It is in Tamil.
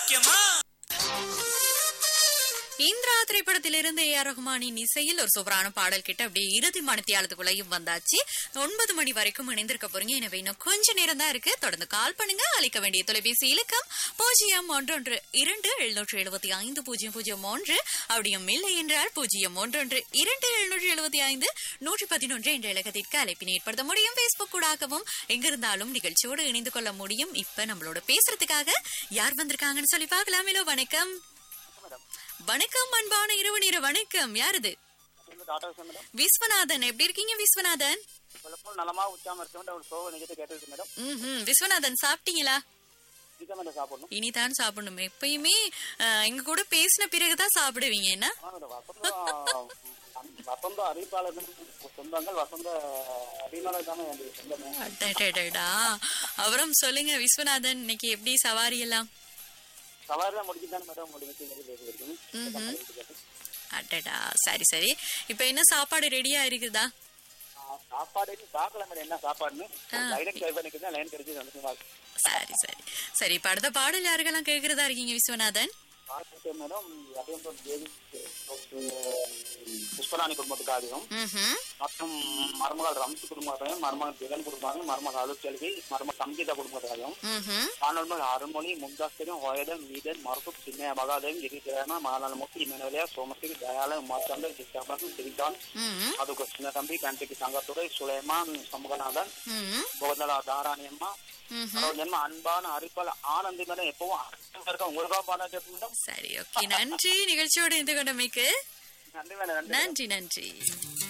சௌக்கியமா இந்திரா திரைப்படத்திலிருந்து ஏ ஆர் ரஹ்மானின் இசையில் ஒரு சூப்பரான பாடல் கிட்ட அப்படியே இறுதி மணித்தியாலத்துக்குள்ளேயும் வந்தாச்சு ஒன்பது மணி வரைக்கும் இணைந்திருக்க போறீங்க எனவே இன்னும் கொஞ்ச நேரம் தான் இருக்கு தொடர்ந்து கால் பண்ணுங்க அழைக்க வேண்டிய தொலைபேசி இலக்கம் பூஜ்ஜியம் ஒன்றொன்று இரண்டு எழுநூற்று எழுபத்தி ஐந்து பூஜ்ஜியம் பூஜ்ஜியம் ஒன்று அப்படியும் இல்லை என்றால் பூஜ்ஜியம் ஒன்றொன்று இரண்டு எழுநூற்று எழுபத்தி ஐந்து நூற்றி பதினொன்று என்ற இலக்கத்திற்கு அழைப்பினை ஏற்படுத்த முடியும் பேஸ்புக் கூடாகவும் எங்கிருந்தாலும் நிகழ்ச்சியோடு இணைந்து கொள்ள முடியும் இப்ப நம்மளோட பேசுறதுக்காக யார் வந்திருக்காங்கன்னு சொல்லி பார்க்கலாம் ஹலோ வணக்கம் வணக்கம் அன்பான இரவு நேர வணக்கம் யாருது டாடா மேடம் விஸ்வநாதன் எப்படி இருக்கீங்க விஸ்வநாதன் சிலപ്പോൾ நலமா உச்சாம இருக்க வேண்டிய ஒரு சோக நிகழ்ச்சி கேட்டிருக்கு மேடம் ம்ஹும். விஸ்வநாதன் சாப்பிட்டீங்களா இதுதான் மேடம் சாப்பிடணும் இனிதான் சாப்பிடணும் எப்பயுமே அஹ், எங்க கூட பேசின பிறகுதான் சாப்பிடுவீங்க என்ன ஆ மேடம் வசந்தம் வசந்த அறிவிப்பாளர் சொந்தங்கள் வசந்த அறிவிப்பாளர் தானே எனக்கு சொந்தமே அடடடடா. அப்புறம் சொல்லுங்க விஸ்வநாதன் இன்னைக்கு எப்படி சவாரி எல்லாம் சவாரி தான் முடிச்சு தானே மேடம் முடிச்சு அடடா சரி சரி இப்ப என்ன சாப்பாடு ரெடியா இருக்குதா சாப்பாடு பார்க்கல மேடம் என்ன சாப்பாடுன்னு டைரக்ட் ட்ரை பண்ணிக்கிறதா லைன் கிடைச்சி வந்து சரி சரி சரி இப்ப அடுத்த பாடல் யாருக்கெல்லாம் கேக்குறதா இருக்கீங்க விஸ்வநாதன் பார்த்துட்டு மேடம் அதே போல் தேவி புஷ்பராணி குடும்பத்துக்காகவும் ம்ஹும். மற்றும் மருமகள் ரம்சு குடும்பத்தையும் மருமகள் ஜெகன் குடும்பத்தையும் மருமகள் அலுச்செல்வி மருமகள் சங்கீதா குடும்பத்துக்காகவும் ம்ஹும். மாணவர்கள் அருள்மொழி மும்தாஸ்தரியும் ஹோயதன் மீதன் மருத்துவ சின்ன மகாதேவன் கிரிகிரம மாநாளமுக்கி இமனவலியா சோமஸ்ரீ தயால உமாச்சந்தர் சித்தாபன் சிரிதான் ம்ஹும். அதுக்கு சின்ன தம்பி கண்டிக்கு சங்கத்துறை சுலைமான் சமூகநாதன் ம்ஹும். புகந்தலா தாராணி அம்மா ம்ஹும். ஜென்ம அன்பான அரிப்பல் ஆனந்தி மேடம் எப்பவும் அன்பா இருக்க உங்களுக்காக பாடம் கேட்போம் சரி ஓகே நன்றி நிகழ்ச்சியோடு இருந்து கொண்டமைக்கு நன்றி மேடம் நன்றி நன்றி நன்றி